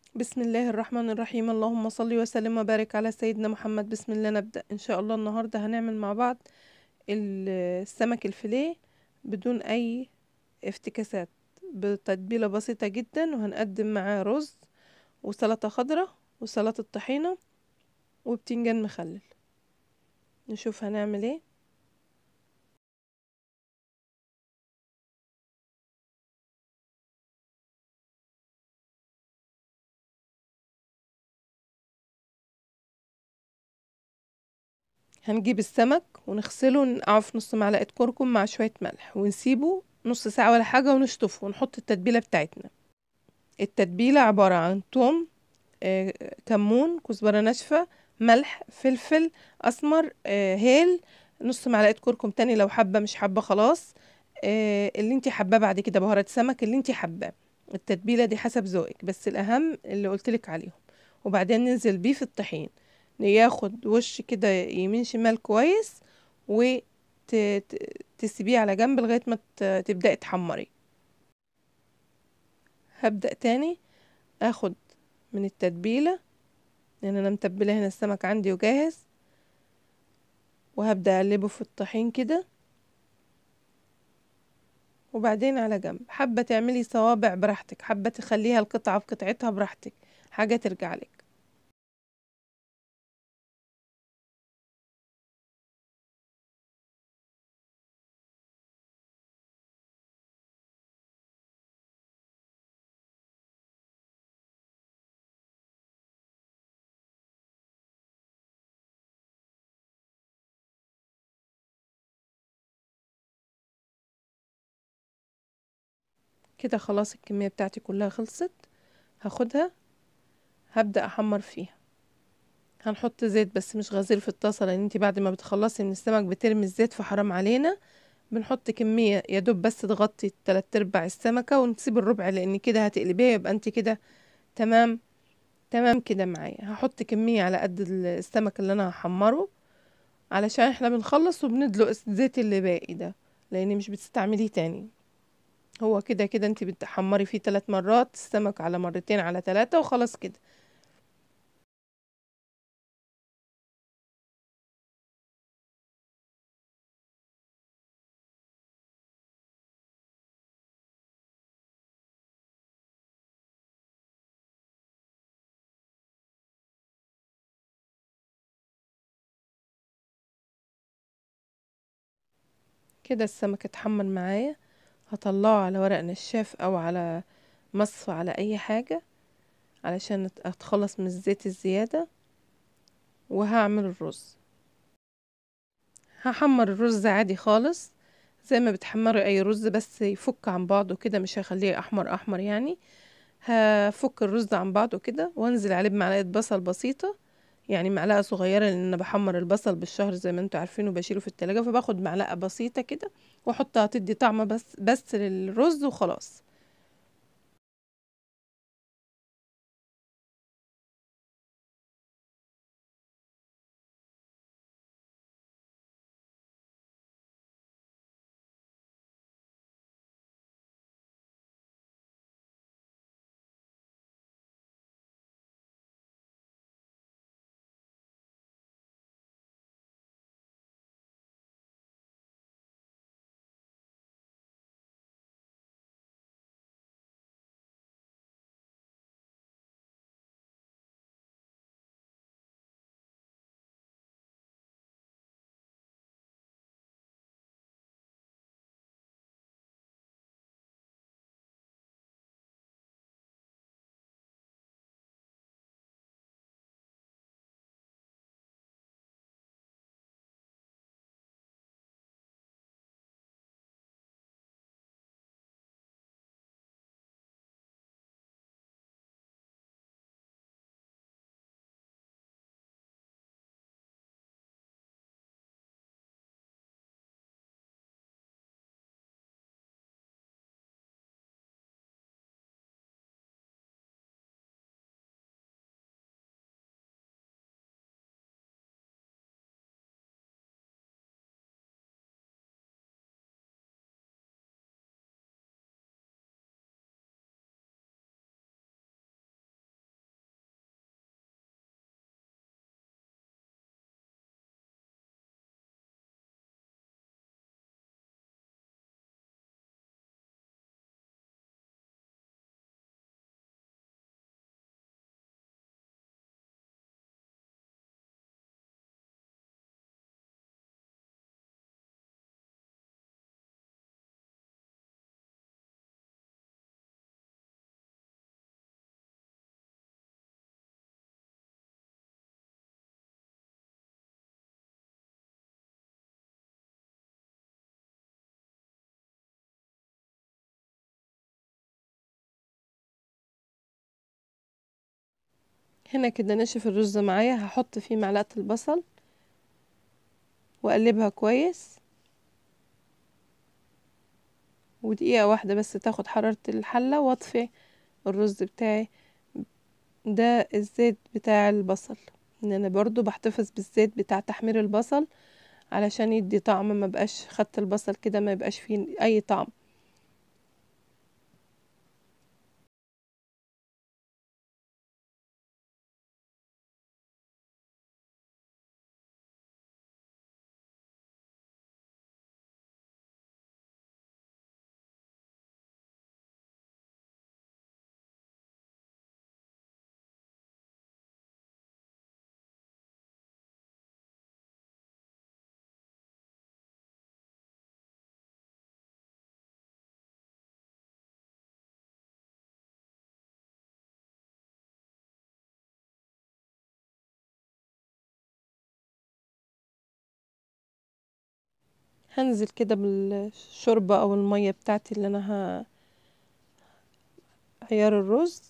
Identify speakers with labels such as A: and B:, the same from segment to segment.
A: بسم الله الرحمن الرحيم اللهم صل وسلم وبارك على سيدنا محمد بسم الله نبدأ إن شاء الله النهاردة هنعمل مع بعض ال- السمك الفيليه بدون أي افتكاسات بتتبيلة بسيطة جدا وهنقدم معاه رز وسلطة خضراء وسلطة طحينة وبتنجان مخلل نشوف هنعمل ايه هنجيب السمك ونغسله ونقعه في نص معلقة كركم مع شوية ملح ونسيبه نص ساعة ولا حاجة ونشطفه ونحط التتبيلة بتاعتنا التتبيلة عبارة عن توم آه، كمون كزبرة ناشفة ملح فلفل أسمر آه، هيل نص معلقة كركم تاني لو حابة مش حابة خلاص آه، اللي انتي حباه بعد كده بهارات سمك اللي انتي حباه التتبيلة دي حسب ذوقك بس الأهم اللي قلتلك عليهم وبعدين ننزل بيه في الطحين ياخد وش كده يمين شمال كويس وتسيبيه على جنب لغاية ما ت- تبدأي تحمري هبدأ تاني اخد من التتبيلة لان انا متبلة هنا السمك عندي وجاهز وهبدأ اقلبه في الطحين كده وبعدين على جنب حابة تعملي صوابع براحتك حابة تخليها القطعة بقطعتها براحتك حاجة ترجع لك كده خلاص الكمية بتاعتي كلها خلصت هاخدها هبدأ احمر فيها هنحط زيت بس مش غزير في الطاسة لان انتي بعد ما بتخلصي من السمك بترمي الزيت فحرام علينا بنحط كمية يا دوب بس تغطي تلات ارباع السمكة ونسيب الربع لان كده هتقلبيها يبقى انت كده تمام تمام كده معايا هحط كمية على قد ال- السمك اللي انا هحمره علشان احنا بنخلص وبندلق الزيت اللي باقي ده لان مش بتستعمليه تاني هو كده كده انت بتحمري فيه تلات مرات السمك على مرتين على تلاتة وخلاص كده كده السمك اتحمر معايا هطلعه على ورق نشاف او على مصفى على اي حاجة علشان أت- اتخلص من الزيت الزيادة وهعمل الرز هحمر الرز عادي خالص زي ما بتحمري اي رز بس يفك عن بعضه كده مش هخليه احمر احمر يعني هفك الرز عن بعضه كده وانزل عليه بمعلقه بصل بسيطه يعني معلقه صغيره لان انا بحمر البصل بالشهر زي ما انتوا عارفين وبشيله في التلاجة فباخد معلقه بسيطه كده واحطها تدي طعم بس بس للرز وخلاص هنا كده نشف الرز معايا هحط فيه معلقة البصل واقلبها كويس ودقيقة واحدة بس تاخد حرارة الحلة واطفي الرز بتاعي ده الزيت بتاع البصل ان انا برضو بحتفظ بالزيت بتاع تحمير البصل علشان يدي طعم ما بقاش خدت البصل كده ما يبقاش فيه اي طعم هنزل كده بالشوربة او المية بتاعتي اللي انا ه... عيار الرز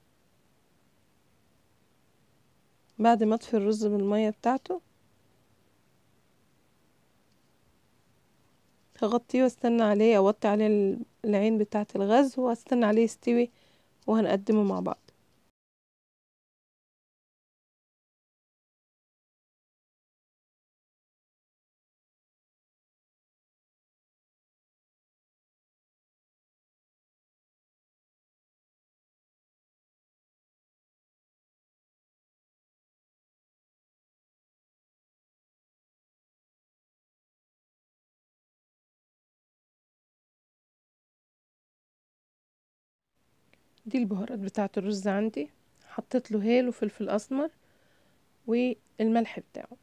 A: بعد ما اطفي الرز بالمية بتاعته هغطيه واستنى عليه اوطي عليه العين بتاعة الغاز واستنى عليه يستوي وهنقدمه مع بعض دي البهارات بتاعة الرز عندي حطيت له هيل وفلفل اسمر والملح بتاعه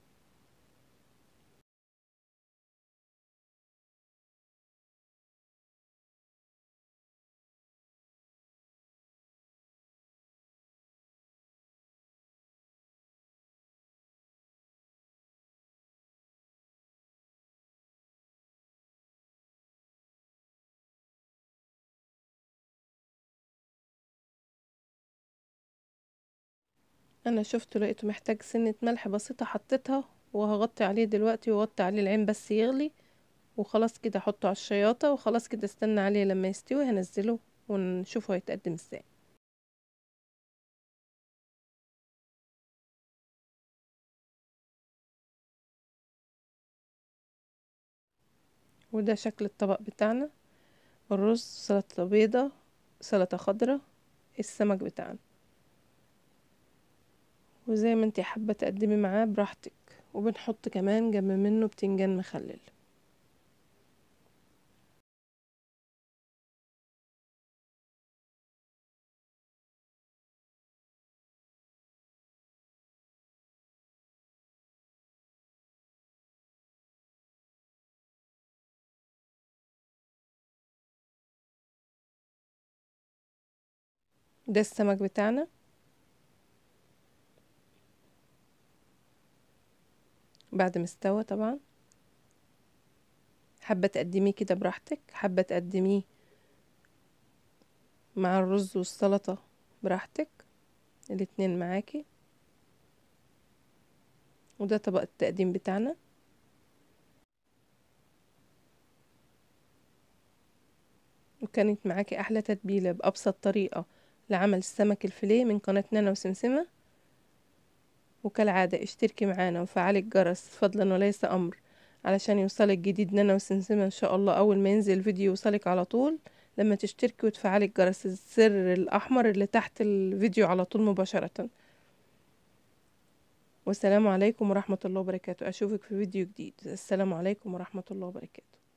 A: انا شفته لقيته محتاج سنة ملح بسيطة حطيتها وهغطي عليه دلوقتي واغطي عليه العين بس يغلي وخلاص كده احطه على الشياطة وخلاص كده استنى عليه لما يستوي هنزله ونشوفه هيتقدم ازاي وده شكل الطبق بتاعنا الرز سلطة بيضة سلطة خضرة السمك بتاعنا وزي ما انتي حابة تقدمي معاه براحتك وبنحط كمان جنب منه بتنجان مخلل ده السمك بتاعنا بعد ما استوى طبعا حابة تقدميه كده براحتك حابة تقدميه مع الرز والسلطة براحتك الاتنين معاكي وده طبق التقديم بتاعنا وكانت معاكي احلى تتبيلة بابسط طريقة لعمل السمك الفيليه من قناة نانا وسمسمة وكالعادة اشتركي معانا وفعلي الجرس فضلا وليس امر علشان يوصلك جديد نانا وسمسمة ان شاء الله اول ما ينزل الفيديو يوصلك على طول لما تشتركي وتفعلي الجرس الزر الاحمر اللي تحت الفيديو على طول مباشرة والسلام عليكم ورحمة الله وبركاته اشوفك في فيديو جديد السلام عليكم ورحمة الله وبركاته